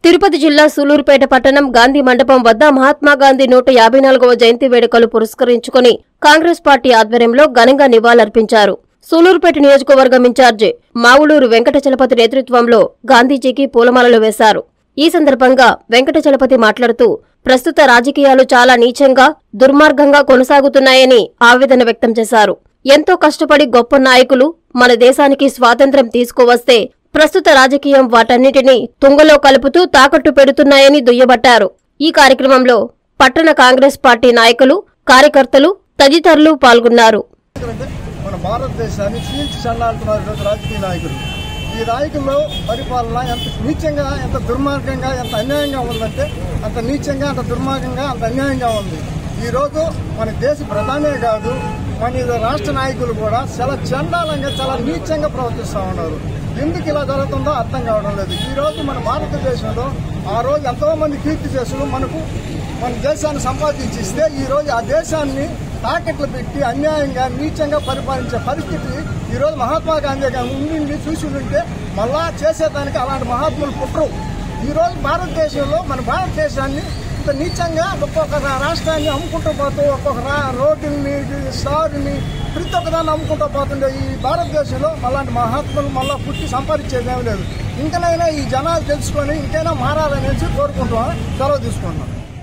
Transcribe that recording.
తిరుపతి జిల్లా సూలూరుపేట పట్టణం గాంధీ మండపం వద్ద మహాత్మా గాంధీ నూట యాభై నాలుగవ జయంతి వేడుకలు పురస్కరించుకుని కాంగ్రెస్ పార్టీ ఆధ్వర్యంలో ఘనంగా నివాళులర్పించారు సూలూరుపేట నియోజకవర్గం ఇన్ఛార్జి మావులూరు వెంకట చలపతి నేతృత్వంలో గాంధీజీకి పూలమాలలు వేశారు ఈ సందర్భంగా వెంకట చలపతి మాట్లాడుతూ ప్రస్తుత రాజకీయాలు చాలా నీచంగా దుర్మార్గంగా కొనసాగుతున్నాయని ఆవేదన వ్యక్తం చేశారు ఎంతో కష్టపడి గొప్ప నాయకులు మన దేశానికి స్వాతంత్ర్యం తీసుకువస్తే ప్రస్తుత రాజకీయం వాటన్నిటినీ తుంగలో కలుపుతూ తాకట్టు పెడుతున్నాయని దుయ్యబట్టారు ఈ కార్యక్రమంలో పట్టణ కాంగ్రెస్ పార్టీ నాయకులు కార్యకర్తలు తదితరులు పాల్గొన్నారు ఎందుకంటే మన భారతదేశాన్ని చీల్చి చల్లాడుతున్నారు ఈరోజు రాజకీయ నాయకులు ఈ నాయకుల్లో పరిపాలన ఎంత నీచంగా ఎంత దుర్మార్గంగా ఎంత అన్యాయంగా ఉందంటే అంత నీచంగా అంత దుర్మార్గంగా అంత అన్యాయంగా ఉంది ఈ రోజు మన దేశ ప్రధానే కాదు మన ఈ రాష్ట్ర నాయకులు కూడా చాలా చండాలంగా చాలా నీచంగా ప్రవర్తిస్తూ ఉన్నారు ఎందుకు ఇలా జరుగుతుందో అర్థం కావడం లేదు ఈ రోజు మన భారతదేశంలో ఆ రోజు ఎంతో మంది కీర్తి చేసులు మనకు మన దేశాన్ని సంపాదించి ఇస్తే ఈ రోజు ఆ దేశాన్ని తాకట్లు పెట్టి అన్యాయంగా నీచంగా పరిపాలించే పరిస్థితి ఈ రోజు మహాత్మా గాంధీ గారు ఉండి చూసి ఉంటే మళ్ళా చేసేదానికి అలాంటి మహాత్ములు పుట్టరు ఈ రోజు భారతదేశంలో మన భారతదేశాన్ని ఇంత నీచంగా ఒక్కొక్క రా- రాష్ట్రాన్ని అమ్ముకుంటూ పోతూ ఒక్కొక్క రా- రోడ్డుని స్టార్ని ప్రతి ఒక్కదాన్ని అమ్ముకుంటూ పోతుండే ఈ భారతదేశంలో అలాంటి మహాత్ములు మళ్ళీ పుట్టి సంపాదించేది ఏం లేదు ఇంకనైనా ఈ జనాలు తెలుసుకొని ఇంకైనా మారాలనేసి కోరుకుంటున్నాం సెలవు తీసుకుంటున్నాం